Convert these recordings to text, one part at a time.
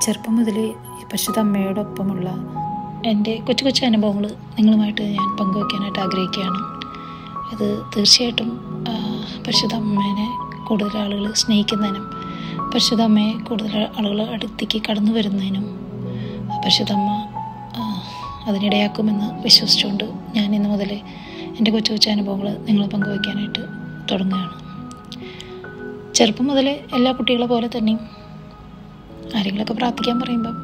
ചെറുപ്പം മുതൽ ഈ പരിശുദ്ധ അമ്മയോടൊപ്പമുള്ള എൻ്റെ കൊച്ചു കൊച്ചു അനുഭവങ്ങൾ നിങ്ങളുമായിട്ട് ഞാൻ പങ്കുവയ്ക്കാനായിട്ട് ആഗ്രഹിക്കുകയാണ് ഇത് തീർച്ചയായിട്ടും ആ, പരിശുദ്ധ അമ്മേനെ കൂടുതൽ ആളുകൾ സ്നേഹിക്കുന്നതിനും പരിശുദ്ധ അമ്മയെ കൂടുതൽ ആളുകൾ അടുത്തേക്ക് കടന്നു വരുന്നതിനും പരിശുദ്ധ അമ്മ ആ, അതിനിടയാക്കുമെന്ന് വിശ്വസിച്ചുകൊണ്ട് ഞാൻ ഇന്ന് മുതൽ എൻ്റെ കൊച്ചു കൊച്ചു അനുഭവങ്ങൾ നിങ്ങളെ പങ്കുവയ്ക്കാനായിട്ട് തുടങ്ങുകയാണ് ചെറുപ്പം മുതൽ എല്ലാ കുട്ടികളെ പോലെ തന്നെയും ആരെങ്കിലുമൊക്കെ പ്രാർത്ഥിക്കാൻ പറയുമ്പം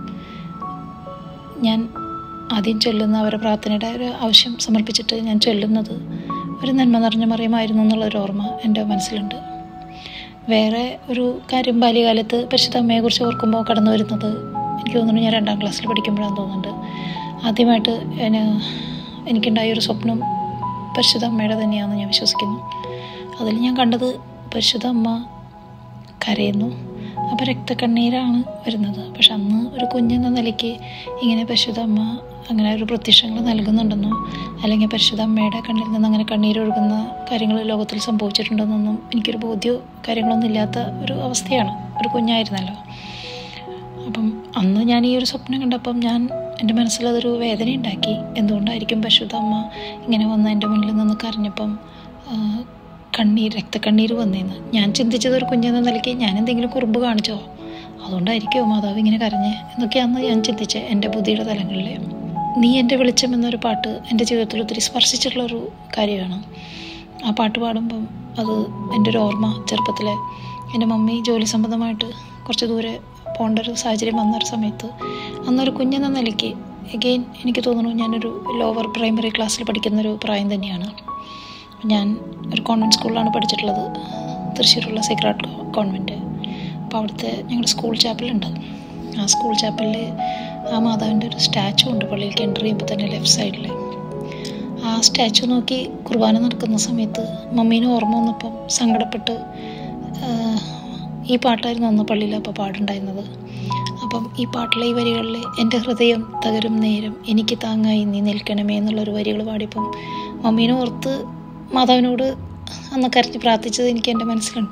ഞാൻ ആദ്യം ചൊല്ലുന്ന അവരുടെ പ്രാർത്ഥനയുടെ ഒരു ആവശ്യം സമർപ്പിച്ചിട്ട് ഞാൻ ചൊല്ലുന്നത് ഒരു നന്മ നിറഞ്ഞ മറിയമായിരുന്നു എന്നുള്ളൊരു ഓർമ്മ എൻ്റെ മനസ്സിലുണ്ട് വേറെ ഒരു കാര്യം ബാല്യകാലത്ത് പരിശുദ്ധ അമ്മയെക്കുറിച്ച് ഓർക്കുമ്പോൾ കടന്നു വരുന്നത് എനിക്ക് തോന്നുന്നു ഞാൻ രണ്ടാം ക്ലാസ്സിൽ പഠിക്കുമ്പോഴാണെന്ന് തോന്നുന്നുണ്ട് ആദ്യമായിട്ട് എന്നെ എനിക്കുണ്ടായ ഒരു സ്വപ്നം പരിശുദ്ധ അമ്മയുടെ തന്നെയാണെന്ന് ഞാൻ വിശ്വസിക്കുന്നു അതിൽ ഞാൻ കണ്ടത് പരിശുദ്ധ അമ്മ കരയുന്നു അപ്പോൾ രക്തക്കണ്ണീരാണ് വരുന്നത് പക്ഷെ അന്ന് ഒരു കുഞ്ഞെന്ന നിലയ്ക്ക് ഇങ്ങനെ പരിശുദ്ധ അമ്മ അങ്ങനെ ഒരു പ്രത്യക്ഷങ്ങൾ നൽകുന്നുണ്ടെന്നോ അല്ലെങ്കിൽ പരിശുദ്ധ അമ്മയുടെ കണ്ണിൽ നിന്ന് അങ്ങനെ കണ്ണീരൊഴുകുന്ന കാര്യങ്ങൾ ലോകത്തിൽ സംഭവിച്ചിട്ടുണ്ടെന്നൊന്നും എനിക്കൊരു ബോധ്യമോ കാര്യങ്ങളൊന്നും ഇല്ലാത്ത ഒരു അവസ്ഥയാണ് ഒരു കുഞ്ഞായിരുന്നല്ലോ അപ്പം അന്ന് ഞാൻ ഈ ഒരു സ്വപ്നം കണ്ടപ്പം ഞാൻ എൻ്റെ മനസ്സിലതൊരു വേദന ഉണ്ടാക്കി എന്തുകൊണ്ടായിരിക്കും പരിശുദ്ധ അമ്മ ഇങ്ങനെ വന്ന് എൻ്റെ മുന്നിൽ നിന്ന് കരഞ്ഞപ്പം ആ, കണ്ണീർ രക്തക്കണ്ണീർ വന്നേന്ന് ഞാൻ ചിന്തിച്ചത് ഒരു കുഞ്ഞെന്ന നിലയ്ക്ക് ഞാൻ എന്തെങ്കിലും കുറുമ്പ് കാണിച്ചോ അതുകൊണ്ടായിരിക്കുമോ മാതാവ് ഇങ്ങനെ കരഞ്ഞേ എന്നൊക്കെയാണ് ഞാൻ ചിന്തിച്ചത് എൻ്റെ ബുദ്ധിയുടെ തലങ്ങളിൽ നീ എൻ്റെ വെളിച്ചം എന്നൊരു പാട്ട് എൻ്റെ ജീവിതത്തിൽ ഒത്തിരി സ്പർശിച്ചിട്ടുള്ളൊരു കാര്യമാണ് ആ പാട്ട് പാടുമ്പം അത് എൻ്റെ ഒരു ഓർമ്മ ചെറുപ്പത്തിലെ എൻ്റെ മമ്മി ജോലി സംബന്ധമായിട്ട് കുറച്ച് ദൂരെ പോകേണ്ട ഒരു സാഹചര്യം വന്നൊരു സമയത്ത് അന്നൊരു കുഞ്ഞെന്ന നിലയ്ക്ക് എഗെയിൻ എനിക്ക് തോന്നുന്നു ഞാനൊരു ലോവർ പ്രൈമറി ക്ലാസ്സിൽ പഠിക്കുന്നൊരു പ്രായം തന്നെയാണ് ഞാൻ ഒരു കോൺവെൻറ്റ് സ്കൂളിലാണ് പഠിച്ചിട്ടുള്ളത് തൃശ്ശൂരുള്ള സീക്രാട്ട് കോൺവെൻറ്റ് അപ്പോൾ അവിടുത്തെ ഞങ്ങളുടെ സ്കൂൾ ചാപ്പലുണ്ട് ആ സ്കൂൾ ചാപ്പലിൽ ആ മാതാവിൻ്റെ ഒരു സ്റ്റാച്ചു ഉണ്ട് പള്ളിയിലേക്ക് എൻ്റർ ചെയ്യുമ്പോൾ തന്നെ ലെഫ്റ്റ് സൈഡിൽ ആ സ്റ്റാച്ചു നോക്കി കുർബാന നടക്കുന്ന സമയത്ത് മമ്മീനെ ഓർമ്മ വന്നപ്പം സങ്കടപ്പെട്ട് ആഹ്, ഈ പാട്ടായിരുന്നു അന്ന് പള്ളിയിൽ അപ്പോൾ പാടുണ്ടായിരുന്നത് അപ്പം ഈ പാട്ടിലെ ഈ വരികളിൽ എൻ്റെ ഹൃദയം തകരും നേരം എനിക്ക് താങ്ങായി നീ നിൽക്കണമേ എന്നുള്ളൊരു വരികൾ പാടിയപ്പം മമ്മീനെ ഓർത്ത് മാതാവിനോട് അന്ന് കരഞ്ഞ് പ്രാർത്ഥിച്ചത് എനിക്ക് എൻ്റെ മനസ്സിലുണ്ട്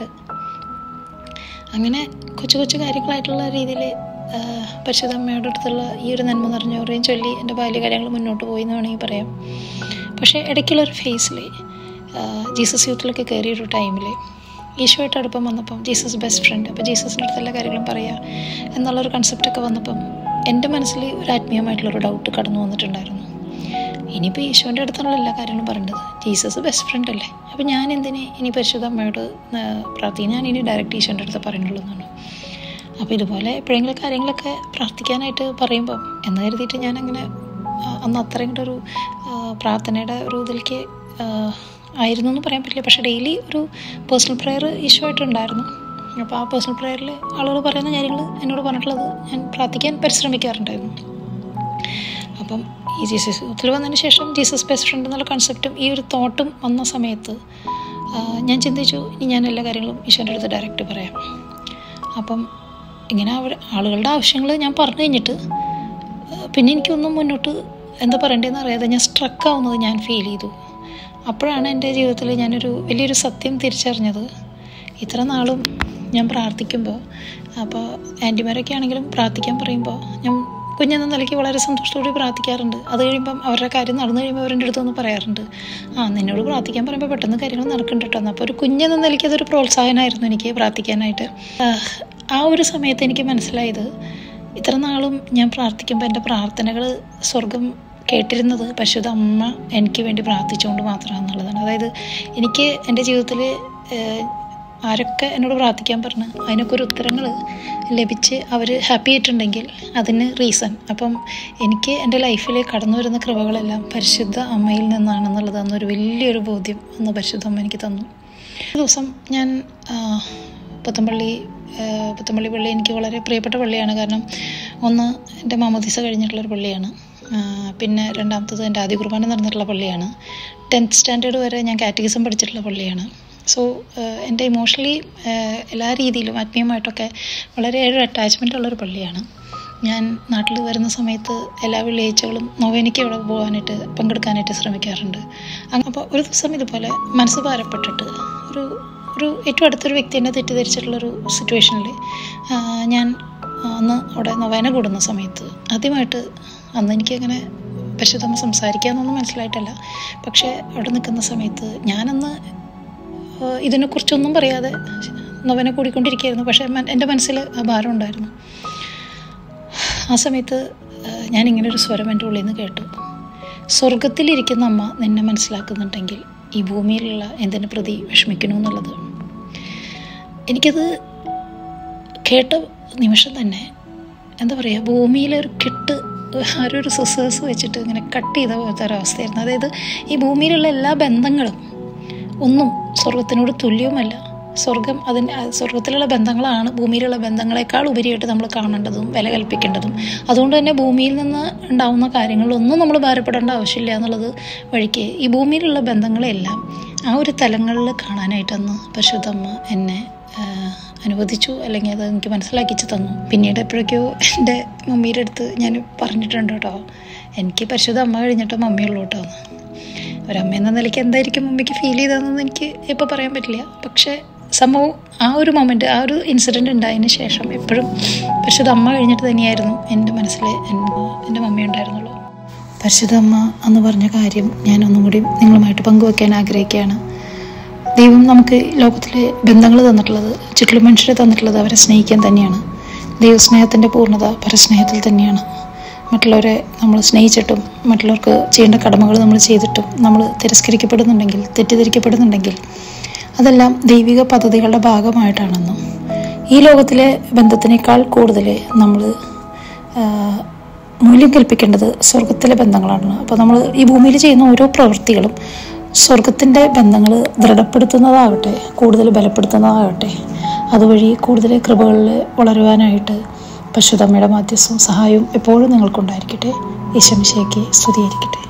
അങ്ങനെ കൊച്ചു കൊച്ചു കാര്യങ്ങളായിട്ടുള്ള രീതിയിൽ പരിശുദ്ധ അമ്മയുടെ അടുത്തുള്ള ഈ ഒരു നന്മ നിറഞ്ഞ ഓറയും ചൊല്ലി എൻ്റെ ബാല്യകാര്യങ്ങൾ മുന്നോട്ട് പോയി എന്ന് വേണമെങ്കിൽ പറയാം പക്ഷേ ഇടയ്ക്കുള്ളൊരു ഫേസിൽ ജീസസ് യൂത്തിലൊക്കെ കയറിയൊരു ടൈമിൽ ഈശോയായിട്ട് അടുപ്പം വന്നപ്പം ജീസസ് ബെസ്റ്റ് ഫ്രണ്ട് അപ്പോൾ ജീസസിൻ്റെ അടുത്ത് എല്ലാ കാര്യങ്ങളും പറയാം എന്നുള്ളൊരു കൺസെപ്റ്റൊക്കെ വന്നപ്പം എൻ്റെ മനസ്സിൽ ഒരു ആത്മീയമായിട്ടുള്ളൊരു ഡൗട്ട് കടന്നു വന്നിട്ടുണ്ടായിരുന്നു ഇനിയിപ്പോൾ ഈശോൻ്റെ അടുത്തുള്ള എല്ലാ കാര്യങ്ങളും പറയേണ്ടത് ജീസസ് ബെസ്റ്റ് ഫ്രണ്ട് അല്ലേ അപ്പോൾ ഞാൻ എന്തിന് ഇനി പരിശുദ്ധ അമ്മയോട് ആ, പ്രാർത്ഥിക്കും ഞാൻ ഇനി ഡയറക്റ്റ് ഈശോൻ്റെ അടുത്ത് പറയുന്നുള്ളൂ എന്നാണ് അപ്പോൾ ഇതുപോലെ എപ്പോഴെങ്കിലും കാര്യങ്ങളൊക്കെ പ്രാർത്ഥിക്കാനായിട്ട് പറയുമ്പം എന്ന് കരുതിയിട്ട് ഞാനങ്ങനെ ആ, അന്ന് അത്രയും കൂടെ ഒരു ആ, പ്രാർത്ഥനയുടെ ഒരു ഇതിലേക്ക് ആ, ആയിരുന്നു എന്ന് പറയാൻ പറ്റില്ല പക്ഷേ ഡെയിലി ഒരു പേഴ്സണൽ പ്രെയർ ഈശോ ആയിട്ടുണ്ടായിരുന്നു അപ്പോൾ ആ പേഴ്സണൽ പ്രെയറിൽ ആളുകൾ പറയുന്ന കാര്യങ്ങൾ എന്നോട് പറഞ്ഞിട്ടുള്ളത് ഞാൻ പ്രാർത്ഥിക്കാൻ പരിശ്രമിക്കാറുണ്ടായിരുന്നു അപ്പം ഈ ജീസസ് യൂത്തിൽ വന്നതിന് ശേഷം ജീസസ് ബെസ്റ്റ് ഫ്രണ്ട് എന്നുള്ള കൺസെപ്റ്റും ഈ ഒരു തോട്ടും വന്ന സമയത്ത് ആ, ഞാൻ ചിന്തിച്ചു ഇനി ഞാൻ എല്ലാ കാര്യങ്ങളും ഈശോൻ്റെ അടുത്ത് ഡയറക്റ്റ് പറയാം അപ്പം ഇങ്ങനെ അവർ ആളുകളുടെ ആവശ്യങ്ങൾ ഞാൻ പറഞ്ഞു കഴിഞ്ഞിട്ട് ആ, പിന്നെ എനിക്കൊന്നും മുന്നോട്ട് എന്താ പറയേണ്ടതെന്ന് അറിയാതെ ഞാൻ സ്ട്രക്ക് ആവുന്നത് ഞാൻ ഫീൽ ചെയ്തു അപ്പോഴാണ് എൻ്റെ ജീവിതത്തിൽ ഞാനൊരു വലിയൊരു സത്യം തിരിച്ചറിഞ്ഞത് ഇത്ര നാളും ഞാൻ പ്രാർത്ഥിക്കുമ്പോൾ അപ്പോൾ ആൻറ്റിമാരൊക്കെ ആണെങ്കിലും പ്രാർത്ഥിക്കാൻ പറയുമ്പോൾ ഞാൻ കുഞ്ഞെന്ന നിലയ്ക്ക് വളരെ സന്തോഷത്തോടെ പ്രാർത്ഥിക്കാറുണ്ട് അത് കഴിയുമ്പം അവരുടെ കാര്യം നടന്നു കഴിയുമ്പോൾ അവരുടെ അടുത്ത് ഒന്ന് പറയാറുണ്ട് ആ നിന്നോട് പ്രാർത്ഥിക്കാൻ പറയുമ്പോൾ പെട്ടെന്ന് കാര്യങ്ങൾ നടക്കുന്നുണ്ട് കേട്ടോ എന്ന് അപ്പോൾ ഒരു കുഞ്ഞെന്ന നിലയ്ക്ക് അതൊരു പ്രോത്സാഹനമായിരുന്നു എനിക്ക് പ്രാർത്ഥിക്കാനായിട്ട് ആഹ്, ആ ഒരു സമയത്ത് എനിക്ക് മനസ്സിലായത് ഇത്ര നാളും ഞാൻ പ്രാർത്ഥിക്കുമ്പോൾ എൻ്റെ പ്രാർത്ഥനകൾ സ്വർഗം കേട്ടിരുന്നത് പരിശുദ്ധ അമ്മ എനിക്ക് വേണ്ടി പ്രാർത്ഥിച്ചുകൊണ്ട് മാത്രമാണെന്നുള്ളതാണ് അതായത് എനിക്ക് എൻ്റെ ജീവിതത്തിൽ ആരൊക്കെ എന്നോട് പ്രാർത്ഥിക്കാൻ പറഞ്ഞ് അതിനൊക്കെ ഒരു ഉത്തരങ്ങൾ ലഭിച്ച് അവർ ഹാപ്പി ആയിട്ടുണ്ടെങ്കിൽ അതിന് റീസൺ അപ്പം എനിക്ക് എൻ്റെ ലൈഫിൽ കടന്നു വരുന്ന കൃപകളെല്ലാം പരിശുദ്ധ അമ്മയിൽ നിന്നാണെന്നുള്ളത് അന്നൊരു വലിയൊരു ബോധ്യം അന്ന് പരിശുദ്ധ അമ്മ എനിക്ക് തന്നു ഒരു ദിവസം ഞാൻ ആ, പുത്തമ്പള്ളി ആ, പുത്തമ്പള്ളി പള്ളി എനിക്ക് വളരെ പ്രിയപ്പെട്ട പള്ളിയാണ് കാരണം ഒന്ന് എൻ്റെ മാമോദീസ കഴിഞ്ഞിട്ടുള്ളൊരു പള്ളിയാണ് ആ, പിന്നെ രണ്ടാമത്തത് എൻ്റെ ആദ്യ കുർബാന നടന്നിട്ടുള്ള പള്ളിയാണ് ടെൻത്ത് സ്റ്റാൻഡേർഡ് വരെ ഞാൻ കാറ്റഗിസം പഠിച്ചിട്ടുള്ള പള്ളിയാണ് സോ എൻ്റെ ഇമോഷണലി എല്ലാ രീതിയിലും ആത്മീയമായിട്ടൊക്കെ വളരെ ഒരു അറ്റാച്ച്മെൻ്റ് ഉള്ളൊരു പള്ളിയാണ് ഞാൻ നാട്ടിൽ വരുന്ന സമയത്ത് എല്ലാ വെള്ളിയാഴ്ചകളും നൊവേനയ്ക്ക് അവിടെ പോകാനായിട്ട് പങ്കെടുക്കാനായിട്ട് ശ്രമിക്കാറുണ്ട് അപ്പോൾ ഒരു ദിവസം ഇതുപോലെ മനസ്സ് ഭാരപ്പെട്ടിട്ട് ഒരു ഒരു ഏറ്റവും അടുത്തൊരു വ്യക്തി എന്നെ തെറ്റിദ്ധരിച്ചിട്ടുള്ളൊരു സിറ്റുവേഷനിൽ ഞാൻ അന്ന് അവിടെ നൊവേന കൂടുന്ന സമയത്ത് ആദ്യമായിട്ട് അന്ന് എനിക്കങ്ങനെ പരിശുദ്ധമ്മ സംസാരിക്കാമെന്നൊന്നും മനസ്സിലായിട്ടല്ല പക്ഷേ അവിടെ നിൽക്കുന്ന സമയത്ത് ഞാനന്ന് ഏഹ് ഇതിനെക്കുറിച്ചൊന്നും പറയാതെ നൊവേന കൂടിക്കൊണ്ടിരിക്കുകയായിരുന്നു പക്ഷേ മൻ- എൻ്റെ മനസ്സിൽ ആ ഭാരം ഉണ്ടായിരുന്നു ആ സമയത്ത് ഏഹ് ഞാനിങ്ങനെ ഒരു സ്വരം എൻ്റെ ഉള്ളിൽ നിന്ന് കേട്ടു സ്വർഗത്തിലിരിക്കുന്ന അമ്മ നിന്നെ മനസ്സിലാക്കുന്നുണ്ടെങ്കിൽ ഈ ഭൂമിയിലുള്ള എന്തിനെ പ്രതി വിഷമിക്കണു എന്നുള്ളത് എനിക്കത് കേട്ട നിമിഷം തന്നെ എന്താ പറയുക ഭൂമിയിലൊരു കെട്ട് ആരൊരു സിസേഴ്സ് വെച്ചിട്ട് ഇങ്ങനെ കട്ട് ചെയ്ത പോലത്തെ ഒരവസ്ഥയായിരുന്നു അതായത് ഈ ഭൂമിയിലുള്ള എല്ലാ ബന്ധങ്ങളും ഒന്നും സ്വർഗത്തിനോട് തുല്യവുമല്ല സ്വർഗം അതിൻ്റെ ആ സ്വർഗത്തിലുള്ള ബന്ധങ്ങളാണ് ഭൂമിയിലുള്ള ബന്ധങ്ങളെക്കാൾ ഉപരിയായിട്ട് നമ്മൾ കാണേണ്ടതും വില കൽപ്പിക്കേണ്ടതും അതുകൊണ്ട് തന്നെ ഭൂമിയിൽ നിന്ന് ഉണ്ടാവുന്ന കാര്യങ്ങളിലൊന്നും നമ്മൾ ഭാരപ്പെടേണ്ട ആവശ്യമില്ല എന്നുള്ളത് വഴിക്ക് ഈ ഭൂമിയിലുള്ള ബന്ധങ്ങളെല്ലാം ആ ഒരു തലങ്ങളിൽ കാണാനായിട്ടന്ന് പരിശുദ്ധമ്മ എന്നെ ആ, അനുവദിച്ചു അല്ലെങ്കിൽ അത് എനിക്ക് മനസ്സിലാക്കിച്ച് തന്നു പിന്നീട് എപ്പോഴൊക്കെയോ എൻ്റെ മമ്മിയുടെ അടുത്ത് ഞാൻ പറഞ്ഞിട്ടുണ്ട് കേട്ടോ എനിക്ക് പരിശുദ്ധ അമ്മ കഴിഞ്ഞിട്ട് മമ്മിയുള്ളൂ കേട്ടോ എന്ന്. ഒരമ്മ എന്ന നിലയ്ക്ക് എന്തായിരിക്കും മമ്മിക്ക് ഫീൽ ചെയ്തതെന്ന് എനിക്ക് ഇപ്പോൾ പറയാൻ പറ്റില്ല പക്ഷേ സംഭവം ആ ഒരു മൊമെൻ്റ് ആ ഒരു ഇൻസിഡൻറ്റ് ഉണ്ടായതിന് ശേഷം എപ്പോഴും പരിശുദ്ധ അമ്മ കഴിഞ്ഞിട്ട് തന്നെയായിരുന്നു എൻ്റെ മനസ്സിൽ എൻ്റെ മമ്മി ഉണ്ടായിരുന്നുള്ളൂ പരിശുദ്ധ അമ്മ എന്ന് പറഞ്ഞ കാര്യം ഞാൻ ഒന്നും കൂടി നിങ്ങളുമായിട്ട് പങ്കുവെക്കാൻ ആഗ്രഹിക്കുകയാണ് ദൈവം നമുക്ക് ലോകത്തിലെ ബന്ധങ്ങൾ തന്നിട്ടുള്ളത് ചുറ്റിലും മനുഷ്യരെ തന്നിട്ടുള്ളത് അവരെ സ്നേഹിക്കാൻ തന്നെയാണ് ദൈവസ്നേഹത്തിൻ്റെ പൂർണ്ണത പരസ്നേഹത്തിൽ തന്നെയാണ് മറ്റുള്ളവരെ നമ്മൾ സ്നേഹിച്ചിട്ടും മറ്റുള്ളവർക്ക് ചെയ്യേണ്ട കടമകൾ നമ്മൾ ചെയ്തിട്ടും നമ്മൾ തിരസ്കരിക്കപ്പെടുന്നുണ്ടെങ്കിൽ തെറ്റിദ്ധരിക്കപ്പെടുന്നുണ്ടെങ്കിൽ അതെല്ലാം ദൈവിക പദ്ധതികളുടെ ഭാഗമായിട്ടാണെന്നും ഈ ലോകത്തിലെ ബന്ധത്തിനേക്കാൾ കൂടുതൽ നമ്മൾ മൂല്യം കൽപ്പിക്കേണ്ടത് സ്വർഗത്തിലെ ബന്ധങ്ങളാണ് അപ്പോൾ നമ്മൾ ഈ ഭൂമിയിൽ ചെയ്യുന്ന ഓരോ പ്രവൃത്തികളും സ്വർഗത്തിൻ്റെ ബന്ധങ്ങൾ ദൃഢപ്പെടുത്തുന്നതാകട്ടെ കൂടുതൽ ബലപ്പെടുത്തുന്നതാകട്ടെ അതുവഴി കൂടുതൽ കൃപകളിൽ വളരുവാനായിട്ട് പശുതമ്മയുടെ മാധ്യസ്ഥവും സഹായവും എപ്പോഴും നിങ്ങൾക്കുണ്ടായിരിക്കട്ടെ ഈശംശയ്ക്ക് സ്തുതിയായിരിക്കട്ടെ